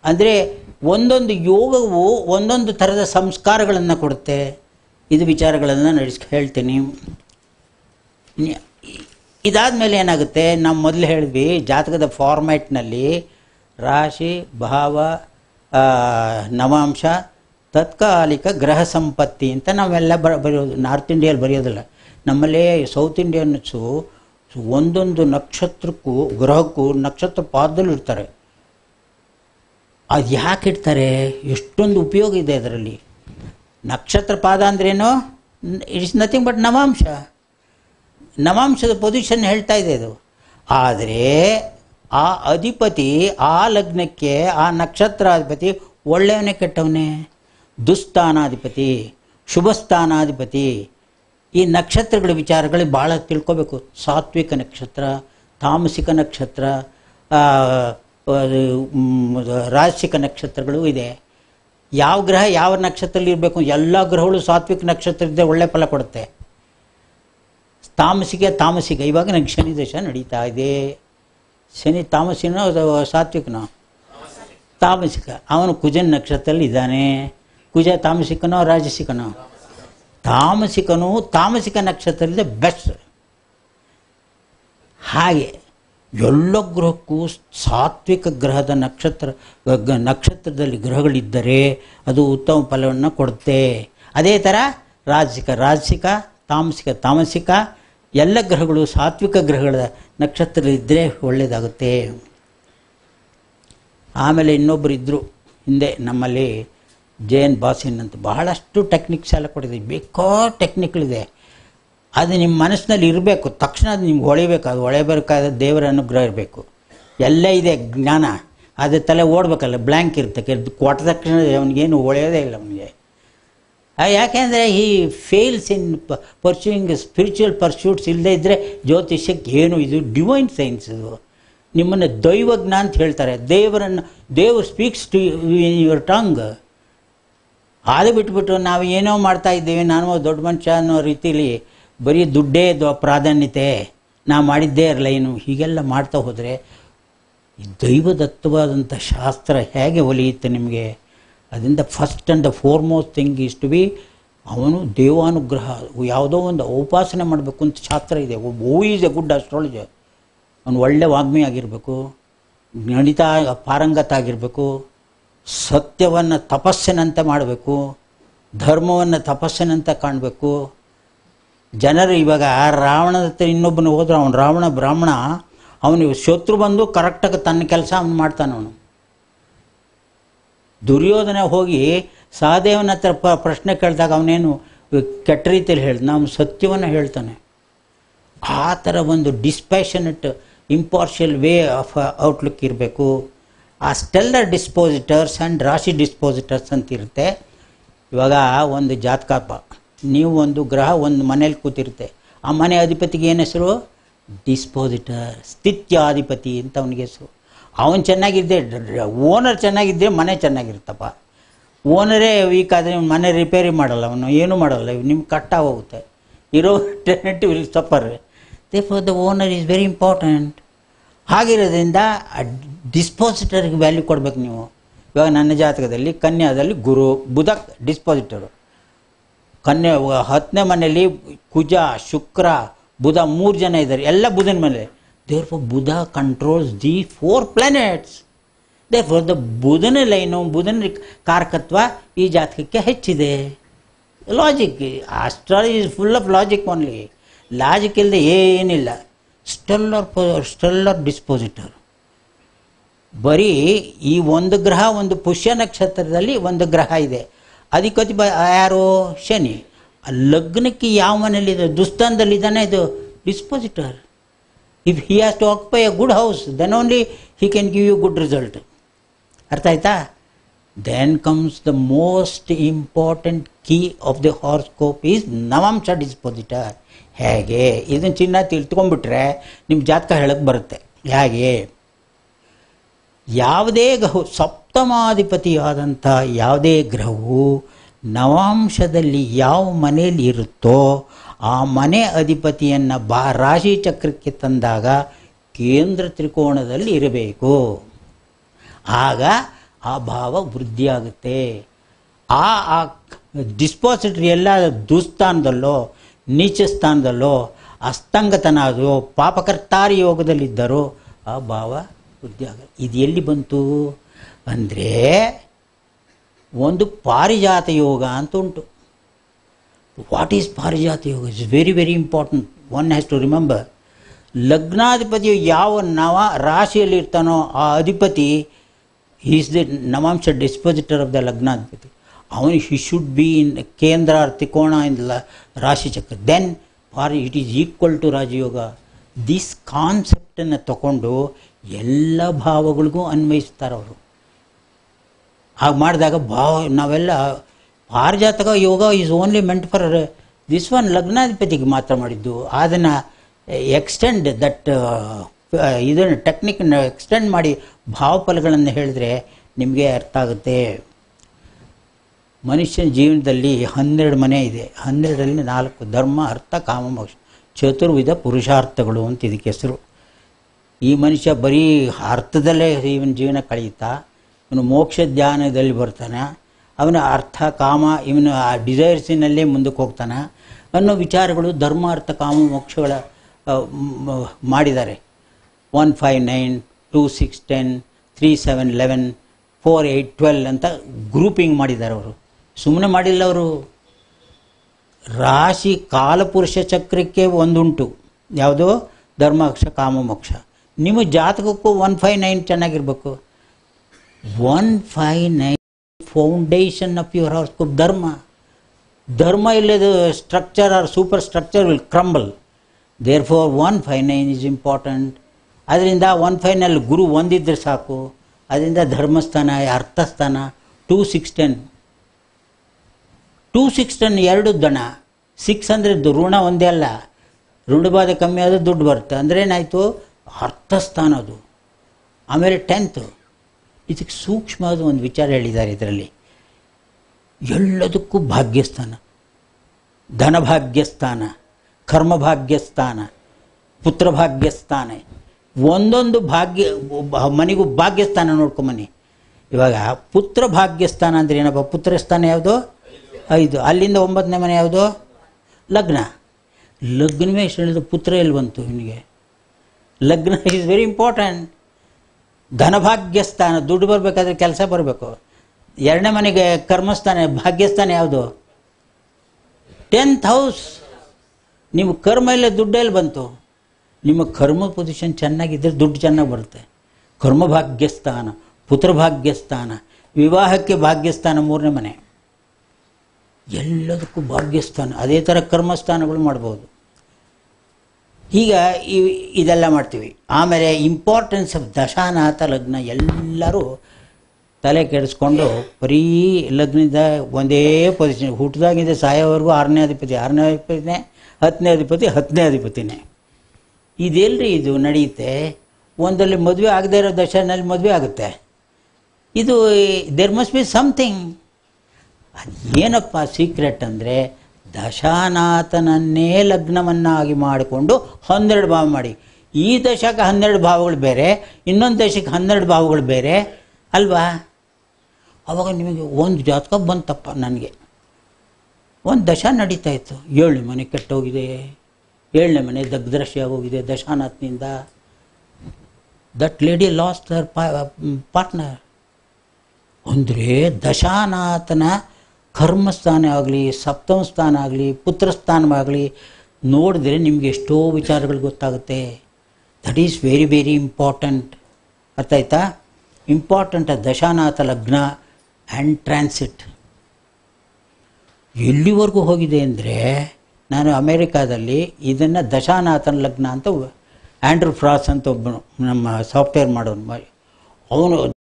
ಅಂದರೆ ಒಂದೊಂದು ಯೋಗವು ಒಂದೊಂದು ಥರದ ಸಂಸ್ಕಾರಗಳನ್ನು ಕೊಡುತ್ತೆ ಇದು ವಿಚಾರಗಳನ್ನು ನಡೆಸ್ ಹೇಳ್ತೀನಿ ಇದಾದ ಮೇಲೆ ಏನಾಗುತ್ತೆ ನಾವು ಮೊದಲು ಹೇಳಿದ್ವಿ ಜಾತಕದ ಫಾರ್ಮ್ಯಾಟ್ನಲ್ಲಿ ರಾಶಿ ಭಾವ ಆ, ನವಾಂಶ ತತ್ಕಾಲಿಕ ಗ್ರಹ ಸಂಪತ್ತಿ ಅಂತ ನಾವೆಲ್ಲ ಬ ಬರೆಯೋದು ನಾರ್ತ್ ಇಂಡಿಯಲ್ಲಿ ಬರೆಯೋದಿಲ್ಲ ನಮ್ಮಲ್ಲಿ ಸೌತ್ ಇಂಡಿಯನ್ಸು ಒಂದೊಂದು ನಕ್ಷತ್ರಕ್ಕೂ ಗ್ರಹಕ್ಕೂ ನಕ್ಷತ್ರ ಪಾದದಲ್ಲಿ ಇರ್ತಾರೆ ಅದು ಯಾಕೆ ಇಡ್ತಾರೆ ಎಷ್ಟೊಂದು ಉಪಯೋಗ ಇದೆ ಅದರಲ್ಲಿ ನಕ್ಷತ್ರ ಪಾದ ಅಂದ್ರೇನು ಇಟ್ಸ್ ನಥಿಂಗ್ ಬಟ್ ನವಾಂಶ ನವಾಂಶದ ಪೊಸಿಷನ್ ಹೇಳ್ತಾ ಇದೆ ಇದು ಆದರೆ ಆ ಅಧಿಪತಿ ಆ ಲಗ್ನಕ್ಕೆ ಆ ನಕ್ಷತ್ರಾಧಿಪತಿ ಒಳ್ಳೆಯವನೇ ಕೆಟ್ಟವನೇ ದುಸ್ಥಾನಾಧಿಪತಿ ಶುಭಸ್ಥಾನಾಧಿಪತಿ ಈ ನಕ್ಷತ್ರಗಳ ವಿಚಾರಗಳು ಭಾಳ ತಿಳ್ಕೊಬೇಕು ಸಾತ್ವಿಕ ನಕ್ಷತ್ರ ತಾಮಸಿಕ ನಕ್ಷತ್ರ ಆ, ಅದು, ಮ್, ರಾಜಸಿಕ ನಕ್ಷತ್ರಗಳು ಇದೆ ಯಾವ ಗ್ರಹ ಯಾವ ನಕ್ಷತ್ರದಲ್ಲಿ ಇರಬೇಕು ಎಲ್ಲ ಗ್ರಹಗಳು ಸಾತ್ವಿಕ ನಕ್ಷತ್ರ ಇದ್ದರೆ ಒಳ್ಳೆ ಫಲ ಕೊಡುತ್ತೆ ತಾಮಸಿಕ ತಾಮಸಿಕ ಇವಾಗ ನಂಗೆ ಶನಿ ದಶ ನಡೀತಾ ಇದೆ ಶನಿ ತಾಮಸಿನೋ ಅಥವಾ ಸಾತ್ವಿಕನೋ ತಾಮಸಿಕ ಅವನು ಕುಜನ್ ನಕ್ಷತ್ರದಲ್ಲಿ ಇದ್ದಾನೆ ಕುಜ ತಾಮಸಿಕನೋ ರಾಜಸಿಕನೋ ತಾಮಸಿಕನು ತಾಮಸಿಕ ನಕ್ಷತ್ರದಿಂದ ಬೆಸ್ಟ್ ಹಾಗೆ ಎಲ್ಲ ಗ್ರಹಕ್ಕೂ ಸಾತ್ವಿಕ ಗ್ರಹದ ನಕ್ಷತ್ರ ಗ- ನಕ್ಷತ್ರದಲ್ಲಿ ಗ್ರಹಗಳಿದ್ದರೆ ಅದು ಉತ್ತಮ ಫಲವನ್ನು ಕೊಡುತ್ತೆ ಅದೇ ಥರ ರಾಜಸಿಕ ರಾಜಸಿಕ ತಾಮಸಿಕ ತಾಮಸಿಕ ಎಲ್ಲ ಗ್ರಹಗಳು ಸಾತ್ವಿಕ ಗ್ರಹಗಳ ನಕ್ಷತ್ರದಲ್ಲಿದ್ದರೆ ಒಳ್ಳೆಯದಾಗುತ್ತೆ ಆಮೇಲೆ ಇನ್ನೊಬ್ಬರು ಇದ್ದರು ಹಿಂದೆ ನಮ್ಮಲ್ಲಿ ಜೆ ಎನ್ ಬಾಸಿನ್ ಅಂತ ಬಹಳಷ್ಟು ಟೆಕ್ನಿಕ್ಸ್ ಎಲ್ಲ ಕೊಟ್ಟಿದ್ದೀವಿ ಬೇಕೋ ಟೆಕ್ನಿಕ್ಗಳಿದೆ ಅದು ನಿಮ್ಮ ಮನಸ್ಸಿನಲ್ಲಿ ಇರಬೇಕು ತಕ್ಷಣ ಅದು ನಿಮ್ಗೆ ಹೊಳಿಬೇಕು ಅದು ಹೊಳೆಬೇಕಾದ ದೇವರ ಅನುಗ್ರಹ ಇರಬೇಕು ಎಲ್ಲ ಇದೆ ಜ್ಞಾನ ಅದು ತಲೆ ಓಡಬೇಕಲ್ಲ ಬ್ಲ್ಯಾಂಕ್ ಇರುತ್ತೆ ಕೊಟ್ಟ ತಕ್ಷಣ ಅವನಿಗೇನು ಹೊಳೆಯೋದೇ ಇಲ್ಲ ಅವನಿಗೆ ಯಾಕೆಂದರೆ ಈ fails in pursuing spiritual pursuits ಇಲ್ಲದೇ ಇದ್ದರೆ ಜ್ಯೋತಿಷ್ಯಕ್ಕೆ ಏನು ಇದು ಡಿವೈನ್ ಸೈನ್ಸ್ ಇದು ನಿಮ್ಮನ್ನು ದೈವಜ್ಞ ಅಂತ ಹೇಳ್ತಾರೆ ದೇವರನ್ನು ದೇವರು ಸ್ಪೀಕ್ಸ್ ಟು ಯುವರ್ ಟಂಗ್ ಅದು ಬಿಟ್ಬಿಟ್ಟು ನಾವು ಏನೋ ಮಾಡ್ತಾ ಇದ್ದೇವೆ ನಾನು ಒಬ್ಬ ದೊಡ್ಡ ಮನುಷ್ಯ ಅನ್ನೋ ರೀತಿಲಿ ಬರೀ ದುಡ್ಡೇ ದ- ಪ್ರಾಧಾನ್ಯತೆ ನಾ ಮಾಡಿದ್ದೇ ಇರಲ್ಲ ಏನು ಹೀಗೆಲ್ಲ ಮಾಡ್ತಾ ಹೋದರೆ ಈ ದೈವದತ್ತವಾದಂಥ ಶಾಸ್ತ್ರ ಹೇಗೆ ಒಲಿಯುತ್ತೆ ನಿಮಗೆ ಅದರಿಂದ first and the foremost thing is to be ಅವನು ದೇವಾನುಗ್ರಹ ಯಾವುದೋ ಒಂದು ಉಪಾಸನೆ ಮಾಡಬೇಕು ಅಂತ ಶಾಸ್ತ್ರ ಇದೆ who is a good astrologer ಅವನು ಒಳ್ಳೆ ವಾಗ್ಮಿ ಆಗಿರಬೇಕು ಗಣಿತ ಪಾರಂಗತ ಆಗಿರಬೇಕು ಸತ್ಯವನ್ನು ತಪಸ್ಸಿನಂತೆ ಮಾಡಬೇಕು ಧರ್ಮವನ್ನು ತಪಸ್ಸಿನಂತೆ ಕಾಣಬೇಕು ಜನರು ಇವಾಗ ರಾವಣದ ಹತ್ರ ಇನ್ನೊಬ್ಬನು ಹೋದ್ರೆ ಅವನು ರಾವಣ ಬ್ರಾಹ್ಮಣ ಅವನಿಗೆ ಶತ್ರು ಬಂದು ಕರೆಕ್ಟಾಗಿ ತನ್ನ ಕೆಲಸ ಅವನು ಮಾಡ್ತಾನೆ ಅವನು ದುರ್ಯೋಧನ ಹೋಗಿ ಸಹದೇವನ ಹತ್ರ ಪ ಪ್ರಶ್ನೆ ಕೇಳಿದಾಗ ಅವನೇನು ಕೆಟ್ಟ ರೀತಿಯಲ್ಲಿ ಹೇಳ್ದ ನಾವು ಸತ್ಯವನ್ನು ಹೇಳ್ತಾನೆ ಆ ಥರ ಒಂದು dispassionate impartial way of outlook ಇರಬೇಕು ಆ ಸ್ಟೆಲ್ಲರ್ ಡಿಸ್ಪೋಸಿಟರ್ಸ್ ಆ್ಯಂಡ್ ರಾಶಿ ಡಿಸ್ಪೋಸಿಟರ್ಸ್ ಅಂತ ಇರುತ್ತೆ ಇವಾಗ ಒಂದು ಜಾತಕಪ್ಪ ನೀವು ಒಂದು ಗ್ರಹ ಒಂದು ಮನೇಲಿ ಕೂತಿರುತ್ತೆ ಆ ಮನೆ ಅಧಿಪತಿಗೆ ಏನು ಹೆಸರು ಡಿಸ್ಪೋಸಿಟರ್ ಸ್ಥಿತ್ಯಾಧಿಪತಿ ಅಂತ ಅವನಿಗೆ ಹೆಸರು ಅವನು ಚೆನ್ನಾಗಿದ್ದೆ ಓನರ್ ಚೆನ್ನಾಗಿದ್ದರೆ ಮನೆ ಚೆನ್ನಾಗಿರುತ್ತಪ್ಪ ಓನರೇ ವೀಕ್ ಆದರೆ ಮನೆ ರಿಪೇರಿ ಮಾಡಲ್ಲ ಅವನು ಏನೂ ಮಾಡಲ್ಲ ನಿಮ್ಗೆ ಕಟ್ಟ ಹೋಗುತ್ತೆ ಇರೋ tenant will suffer therefore the owner is very important ಹಾಗಿರೋದ್ರಿಂದ ಡಿಸ್ಪಾಸಿಟರ್ಗೆ ವ್ಯಾಲ್ಯೂ ಕೊಡಬೇಕು ನೀವು ಇವಾಗ ನನ್ನ ಜಾತಕದಲ್ಲಿ ಕನ್ಯಾದಲ್ಲಿ ಗುರು ಬುಧ ಡಿಸ್ಪಾಸಿಟರು ಕನ್ಯಾ ಹತ್ತನೇ ಮನೆಯಲ್ಲಿ ಕುಜ ಶುಕ್ರ ಬುಧ ಮೂರು ಜನ ಇದ್ದಾರೆ ಎಲ್ಲ ಬುಧನ ಮೇಲೆ therefore Budha controls the four planets therefore the ಬುಧನ ಲೈನು ಬುಧನ ಕಾರಕತ್ವ ಈ ಜಾತಕಕ್ಕೆ ಹೆಚ್ಚಿದೆ logic astrology is full of logic only logic ಇಲ್ಲದೆ ಏನಿಲ್ಲ ಸ್ಟೆಲ್ಲರ್ ಸ್ಟೆಲ್ಲರ್ ಡಿಸ್ಪೋಸಿಟರ್ ಬರೀ ಈ ಒಂದು ಗ್ರಹ ಒಂದು ಪುಷ್ಯ ನಕ್ಷತ್ರದಲ್ಲಿ ಒಂದು ಗ್ರಹ ಇದೆ ಅಧಿಪತಿ ಬ ಯಾರು ಶನಿ ಆ ಲಗ್ನಕ್ಕೆ ಯಾವ ಮನೇಲಿದೆ ದುಸ್ಥಾನದಲ್ಲಿದ್ದಾನೆ ಇದು dispositor if he has to occupy a good house then only he can give you good result ಅರ್ಥ ಆಯ್ತಾ then comes the most important key of the horoscope is ನವಾಂಶ ಡಿಸ್ಪೋಸಿಟರ್ ಹೇಗೆ ಇದನ್ನು ಚಿನ್ನ ತಿಳ್ತ್ಕೊಂಡ್ಬಿಟ್ರೆ ನಿಮ್ಮ ಜಾತಕ ಹೇಳಕ್ಕೆ ಬರುತ್ತೆ ಹೇಗೆ ಯಾವುದೇ ಗ್ರಹ ಸಪ್ತಮಾಧಿಪತಿಯಾದಂಥ ಯಾವುದೇ ಗ್ರಹವು ನವಾಂಶದಲ್ಲಿ ಯಾವ ಮನೆಯಲ್ಲಿ ಇರುತ್ತೋ ಆ ಮನೆ ಅಧಿಪತಿಯನ್ನು ಬಾ ರಾಶಿ ಚಕ್ರಕ್ಕೆ ತಂದಾಗ ಕೇಂದ್ರ ತ್ರಿಕೋಣದಲ್ಲಿ ಇರಬೇಕು ಆಗ ಆ ಭಾವ ವೃದ್ಧಿಯಾಗುತ್ತೆ ಆ ಆ ಡಿಸ್ಪಾಸಿಟ್ರಿ ಎಲ್ಲ ದುಸ್ಥಾನದಲ್ಲೋ ನೀಚ ಸ್ಥಾನದಲ್ಲೋ ಅಸ್ತಂಗತನ ಅದು ಪಾಪಕರ್ತಾರಿ ಯೋಗದಲ್ಲಿದ್ದರೂ ಆ ಭಾವ ವೃದ್ಧಿ ಆಗ ಇದು ಎಲ್ಲಿ ಬಂತು ಅಂದರೆ ಒಂದು ಪಾರಿಜಾತ ಯೋಗ ಅಂತ ಉಂಟು ವಾಟ್ ಈಸ್ ಪಾರಿಜಾತ ಯೋಗ is very very important one has to remember ಲಗ್ನಾಧಿಪತಿಯು ಯಾವ ನವ ರಾಶಿಯಲ್ಲಿ ಇರ್ತಾನೋ ಆ ಅಧಿಪತಿ ಈಸ್ ದಿ ನವಾಂಶ ಡಿಸ್ಪೋಸಿಟರ್ ಆಫ್ ದ ಲಗ್ನಾಧಿಪತಿ ಅವನು ಹಿ ಶುಡ್ ಬಿ ಇನ್ ಕೇಂದ್ರ ತ್ರಿಕೋಣ ಇನ್ ಲ ರಾಶಿ ಚಕ್ರ then for it is equal to ರಾಜಯೋಗ ದಿಸ್ ಕಾನ್ಸೆಪ್ಟನ್ನು ತಗೊಂಡು ಎಲ್ಲ ಭಾವಗಳಿಗೂ ಅನ್ವಯಿಸ್ತಾರೆ ಅವರು ಹಾಗೆ ಮಾಡಿದಾಗ ಭಾವ ನಾವೆಲ್ಲ ಪಾರಿಜಾತಕ ಯೋಗ is only meant for this one ಲಗ್ನಾಧಿಪತಿಗೆ ಮಾತ್ರ ಮಾಡಿದ್ದು ಅದನ್ನು ಎಕ್ಸ್ಟೆಂಡ್ ದಟ್ ಇದನ್ನು ಟೆಕ್ನಿಕನ್ನು ಎಕ್ಸ್ಟೆಂಡ್ ಮಾಡಿ ಭಾವಫಲಗಳನ್ನು ಹೇಳಿದ್ರೆ ನಿಮಗೆ ಅರ್ಥ ಆಗುತ್ತೆ ಮನುಷ್ಯನ ಜೀವನದಲ್ಲಿ ಹನ್ನೆರಡು ಮನೆ ಇದೆ ಹನ್ನೆರಡರಲ್ಲಿ ನಾಲ್ಕು ಧರ್ಮ ಅರ್ಥ ಕಾಮ ಮೋಕ್ಷ ಚತುರ್ವಿಧ ಪುರುಷಾರ್ಥಗಳು ಅಂತ ಇದಕ್ಕೆ ಹೆಸರು ಈ ಮನುಷ್ಯ ಬರೀ ಅರ್ಥದಲ್ಲೇ ಇವನ ಜೀವನ ಕಳೆಯುತ್ತಾ ಇವನು ಮೋಕ್ಷ ಧ್ಯಾನದಲ್ಲಿ ಬರ್ತಾನೆ ಅವನ ಅರ್ಥ ಕಾಮ ಇವನು ಆ ಡಿಸೈರ್ಸಿನಲ್ಲೇ ಮುಂದಕ್ಕೆ ಹೋಗ್ತಾನೆ ಅನ್ನೋ ವಿಚಾರಗಳು ಧರ್ಮ ಅರ್ಥ ಕಾಮ ಮೋಕ್ಷಗಳ ಆ, ಮ್- ಮಾಡಿದ್ದಾರೆ one five nine two six ten three seven eleven four eight twelve ಅಂತ ಗ್ರೂಪಿಂಗ್ ಮಾಡಿದ್ದಾರೆ ಅವರು ಸುಮ್ಮನೆ ಮಾಡಿಲ್ಲ ಅವರು ರಾಶಿ ಕಾಲಪುರುಷ ಚಕ್ರಕ್ಕೆ ಒಂದುಂಟು ಯಾವುದು ಧರ್ಮಾಕ್ಷ ಕಾಮಮೋಕ್ಷ ನಿಮ್ಮ ಜಾತಕಕ್ಕೂ ಒನ್ ಫೈವ್ ನೈನ್ ಚೆನ್ನಾಗಿರ್ಬೇಕು one five nine foundation of your horoscope ಧರ್ಮ ಧರ್ಮ ಇಲ್ಲದ structure are super structure will crumble therefore one five nine is important ಅದರಿಂದ ಒನ್ ಫೈನಲ್ಲಿ ಗುರು ಒಂದಿದ್ರೆ ಸಾಕು ಅದರಿಂದ ಧರ್ಮಸ್ಥಾನ ಅರ್ಥಸ್ಥಾನ two six ten two six ten ಎರಡು ದಣ ಸಿಕ್ಸ್ ಅಂದರೆ ಋಣ ಒಂದೇ ಅಲ್ಲ ಋಣಬಾಧ ಕಮ್ಮಿ ಆದರೂ ದುಡ್ಡು ಬರುತ್ತೆ ಅಂದರೆ ಏನಾಯಿತು ಅರ್ಥಸ್ಥಾನ ಅದು ಆಮೇಲೆ ಟೆಂತು ಇದಕ್ಕೆ ಸೂಕ್ಷ್ಮವಾದ ಒಂದು ವಿಚಾರ ಹೇಳಿದ್ದಾರೆ ಇದರಲ್ಲಿ ಎಲ್ಲದಕ್ಕೂ ಭಾಗ್ಯಸ್ಥಾನ ಧನಭಾಗ್ಯಸ್ಥಾನ ಕರ್ಮಭಾಗ್ಯಸ್ಥಾನ ಪುತ್ರಭಾಗ್ಯಸ್ಥಾನ ಒಂದೊಂದು ಭಾಗ್ಯ ಒಬ್ಬ ಮನೆಗೂ ಭಾಗ್ಯಸ್ಥಾನ ನೋಡ್ಕೊಂಬನ್ನಿ ಇವಾಗ ಪುತ್ರ ಭಾಗ್ಯಸ್ಥಾನ ಅಂದರೆ ಏನಪ್ಪ ಪುತ್ರ ಸ್ಥಾನ ಯಾವುದು ಐದು ಅಲ್ಲಿಂದ ಒಂಬತ್ತನೇ ಮನೆ ಯಾವುದು ಲಗ್ನ ಲಗ್ನವೇ ಎಷ್ಟು ಹೇಳಿದ್ರು ಪುತ್ರ ಎಲ್ಲಿ ಬಂತು ಇವನಿಗೆ ಲಗ್ನ ಈಸ್ ವೆರಿ ಇಂಪಾರ್ಟೆಂಟ್ ಧನಭಾಗ್ಯಸ್ಥಾನ ದುಡ್ಡು ಬರಬೇಕಾದ್ರೆ ಕೆಲಸ ಬರಬೇಕು ಎರಡನೇ ಮನೆಗೆ ಕರ್ಮಸ್ಥಾನ ಭಾಗ್ಯಸ್ಥಾನ ಯಾವುದು ಟೆಂತ್ ಹೌಸ್ ನಿಮ್ಮ ಕರ್ಮ ಇಲ್ಲ ದುಡ್ಡು ಎಲ್ಲಿ ಬಂತು ನಿಮ್ಮ ಕರ್ಮ ಪೊಸಿಷನ್ ಚೆನ್ನಾಗಿದ್ದರೆ ದುಡ್ಡು ಚೆನ್ನಾಗಿ ಬರುತ್ತೆ ಕರ್ಮ ಭಾಗ್ಯಸ್ಥಾನ ಪುತ್ರ ಭಾಗ್ಯಸ್ಥಾನ ವಿವಾಹಕ್ಕೆ ಭಾಗ್ಯಸ್ಥಾನ ಮೂರನೇ ಮನೆ ಎಲ್ಲದಕ್ಕೂ ಭಾಗ್ಯಸ್ಥಾನ ಅದೇ ಥರ ಕರ್ಮಸ್ಥಾನಗಳು ಮಾಡ್ಬೋದು ಈಗ ಈ ಇದೆಲ್ಲ ಮಾಡ್ತೀವಿ ಆಮೇಲೆ ಇಂಪಾರ್ಟೆನ್ಸ್ ಆಫ್ ದಶಾನಾಥ ಲಗ್ನ ಎಲ್ಲರೂ ತಲೆ ಕೆಡಿಸ್ಕೊಂಡು ಬರೀ ಲಗ್ನದ ಒಂದೇ ಪೊಸಿಷನ್ ಹುಟ್ಟಿದಾಗಿಂದ ಸಾಯೋವರೆಗೂ ಆರನೇ ಅಧಿಪತಿ ಆರನೇ ಅಧಿಪತಿನೇ ಹತ್ತನೇ ಅಧಿಪತಿ ಹತ್ತನೇ ಅಧಿಪತಿನೇ ಇದೆಲ್ರಿ ಇದು ನಡೆಯುತ್ತೆ ಒಂದಲ್ಲಿ ಮದುವೆ ಆಗದೇ ಇರೋ ದಶನಲ್ಲಿ ಮದುವೆ ಆಗುತ್ತೆ ಇದು ದೇರ್ ಮಸ್ಟ್ ಬಿ ಸಮಥಿಂಗ್ ಅದೇನಪ್ಪ ಸೀಕ್ರೆಟ್ ಅಂದರೆ ದಶಾನಾಥನನ್ನೇ ಲಗ್ನವನ್ನಾಗಿ ಮಾಡಿಕೊಂಡು ಹನ್ನೆರಡು ಭಾವ ಮಾಡಿ ಈ ದಶಕ್ಕೆ ಹನ್ನೆರಡು ಭಾವಗಳು ಬೇರೆ ಇನ್ನೊಂದು ದಶಕ್ಕೆ ಹನ್ನೆರಡು ಭಾವಗಳು ಬೇರೆ ಅಲ್ವಾ ಅವಾಗ ನಿಮಗೆ ಒಂದು ಜಾತಕ ಬಂತಪ್ಪ ನನಗೆ ಒಂದು ದಶ ನಡೀತಾ ಇತ್ತು ಏಳನೇ ಮನೆ ಕೆಟ್ಟೋಗಿದೆ ಏಳನೇ ಮನೆ ದಗ್ಧರಶಿ ಆಗೋಗಿದೆ ದಶಾನಾಥ್ನಿಂದ that lady lost her partner ಅಂದರೆ ದಶಾನಾಥನ ಕರ್ಮಸ್ಥಾನ ಆಗಲಿ ಸಪ್ತಮ ಸ್ಥಾನ ಆಗಲಿ ಪುತ್ರಸ್ಥಾನವಾಗಲಿ ನೋಡಿದ್ರೆ ನಿಮಗೆ ಎಷ್ಟೋ ವಿಚಾರಗಳು ಗೊತ್ತಾಗುತ್ತೆ that is very very important ಅರ್ಥ ಆಯ್ತಾ ಇಂಪಾರ್ಟೆಂಟ್ ದಶಾನಾಥ ಲಗ್ನ ಆ್ಯಂಡ್ ಟ್ರಾನ್ಸಿಟ್ ಎಲ್ಲಿವರೆಗೂ ಹೋಗಿದೆ ಅಂದರೆ ನಾನು ಅಮೇರಿಕಾದಲ್ಲಿ ಇದನ್ನು ದಶಾನಾಥನ ಲಗ್ನ ಅಂತ ಆ್ಯಂಡ್ರೂ ಫ್ರಾಸ್ ಅಂತ ಒಬ್ಬನು ನಮ್ಮ ಸಾಫ್ಟ್ವೇರ್ ಮಾಡೋನು ಅವನು